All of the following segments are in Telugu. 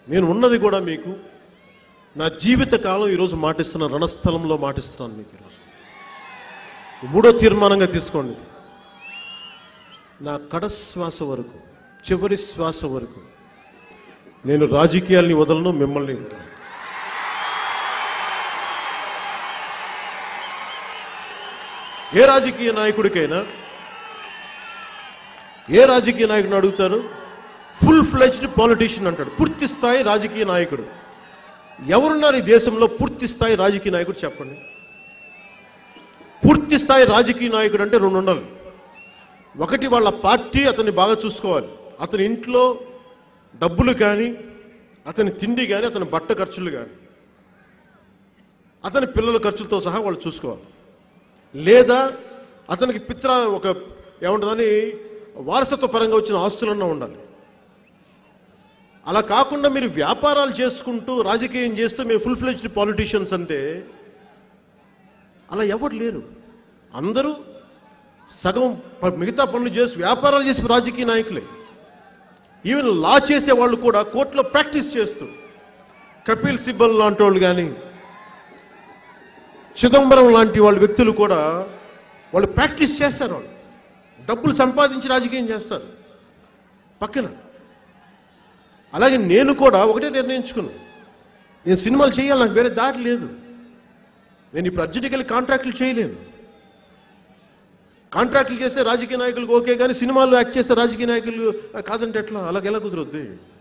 నేను ఉన్నది కూడా మీకు నా జీవిత కాలం ఈరోజు మాటిస్తున్న రణస్థలంలో మాటిస్తున్నాను మీకు ఈరోజు ఈ మూడో తీర్మానంగా తీసుకోండి నా కడశ్వాస వరకు చివరి శ్వాస వరకు నేను రాజకీయాల్ని వదలను మిమ్మల్ని వదలను ఏ రాజకీయ నాయకుడికైనా ఏ రాజకీయ నాయకుడిని అడుగుతారు ఫుల్ ఫ్లెజ్డ్ పాలిటీషియన్ అంటాడు పూర్తి స్థాయి రాజకీయ నాయకుడు ఎవరున్నారు ఈ దేశంలో పూర్తి స్థాయి రాజకీయ నాయకుడు చెప్పండి పూర్తి స్థాయి రాజకీయ నాయకుడు అంటే రెండు ఉండాలి ఒకటి వాళ్ళ పార్టీ అతన్ని బాగా చూసుకోవాలి అతని ఇంట్లో డబ్బులు కానీ అతని తిండి కానీ అతని బట్ట ఖర్చులు కానీ అతని పిల్లల ఖర్చులతో సహా వాళ్ళు చూసుకోవాలి లేదా అతనికి పిత్ర ఒక ఏముంటుందని వారసత్వ పరంగా వచ్చిన ఆస్తులన్నా ఉండాలి అలా కాకుండా మీరు వ్యాపారాలు చేసుకుంటూ రాజకీయం చేస్తూ మేము ఫుల్ ఫ్లెజ్డ్ పాలిటీషియన్స్ అంటే అలా ఎవరు లేరు అందరూ సగం ప- మిగతా పనులు చేసి వ్యాపారాలు చేసి రాజకీయ నాయకులే ఈవెన్ లా చేసే వాళ్ళు కూడా కోర్టులో ప్రాక్టీస్ చేస్తూ కపిల్ సిబ్బల్ లాంటి వాళ్ళు కానీ చిదంబరం లాంటి వాళ్ళ వ్యక్తులు కూడా వాళ్ళు ప్రాక్టీస్ చేస్తారు వాళ్ళు డబ్బులు సంపాదించి రాజకీయం చేస్తారు పక్కన అలాగే నేను కూడా ఒకటే నిర్ణయించుకున్నాను నేను సినిమాలు చేయాలి నాకు వేరే దారి లేదు నేను ఇప్పుడు అర్జెంట్కి వెళ్ళి కాంట్రాక్టులు చేయలేను కాంట్రాక్టులు చేస్తే రాజకీయ నాయకులకు ఓకే కానీ సినిమాల్లో యాక్ట్ చేస్తే రాజకీయ నాయకులు "ఆ, కాదంటే ఎట్లా అలాగ ఎలా కుదరొద్ది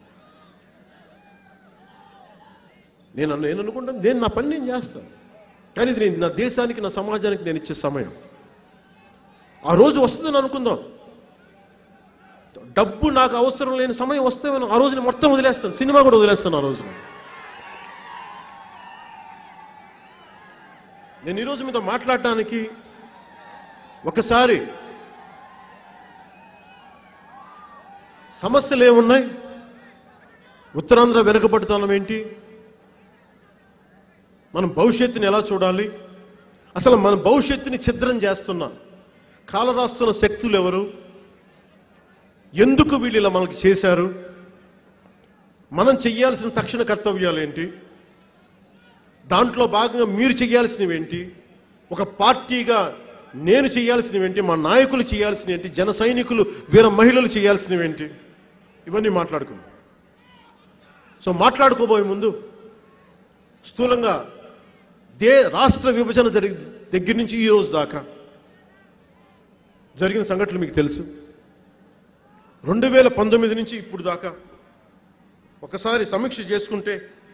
నేను అన్న- నేను అనుకుంటాను నేను నా పని నేను చేస్తాను కానీ ఇది నేను నా దేశానికి నా సమాజానికి నేను ఇచ్చే సమయం ఆ రోజు వస్తుందని అనుకుందాం డబ్బు నాకు అవసరం లేని సమయం వస్తే నేను ఆ రోజు నేను మొత్తం వదిలేస్తాను సినిమా కూడా వదిలేస్తాను ఆ రోజు నేను ఈరోజు మీతో మాట్లాడటానికి ఒకసారి సమస్యలు ఏమున్నాయి ఉత్తరాంధ్ర వెనుకబడుతానం ఏంటి మనం భవిష్యత్తుని ఎలా చూడాలి అసలు మన భవిష్యత్తుని ఛిద్రం చేస్తున్నా కాలరాస్తున్న శక్తులు ఎవరు ఎందుకు వీళ్ళు ఇలా మనకి చేశారు మనం చెయ్యాల్సిన తక్షణ కర్తవ్యాలు ఏంటి దాంట్లో భాగంగా మీరు చేయాల్సినవి ఏంటి ఒక పార్టీగా నేను చేయాల్సినవి ఏంటి మా నాయకులు చేయాల్సినవి ఏంటి జన సైనికులు వీర మహిళలు చేయాల్సినవి ఏంటి ఇవన్నీ మాట్లాడుకుందాం సో మాట్లాడుకోబోయే ముందు స్థూలంగా దే రాష్ట్ర విభజన జరిగి దగ్గర నుంచి ఈ రోజు దాకా జరిగిన సంఘటనలు మీకు తెలుసు రెండు వేల పంతొమ్మిది నుంచి ఇప్పుడు దాకా ఒకసారి సమీక్ష చేసుకుంటే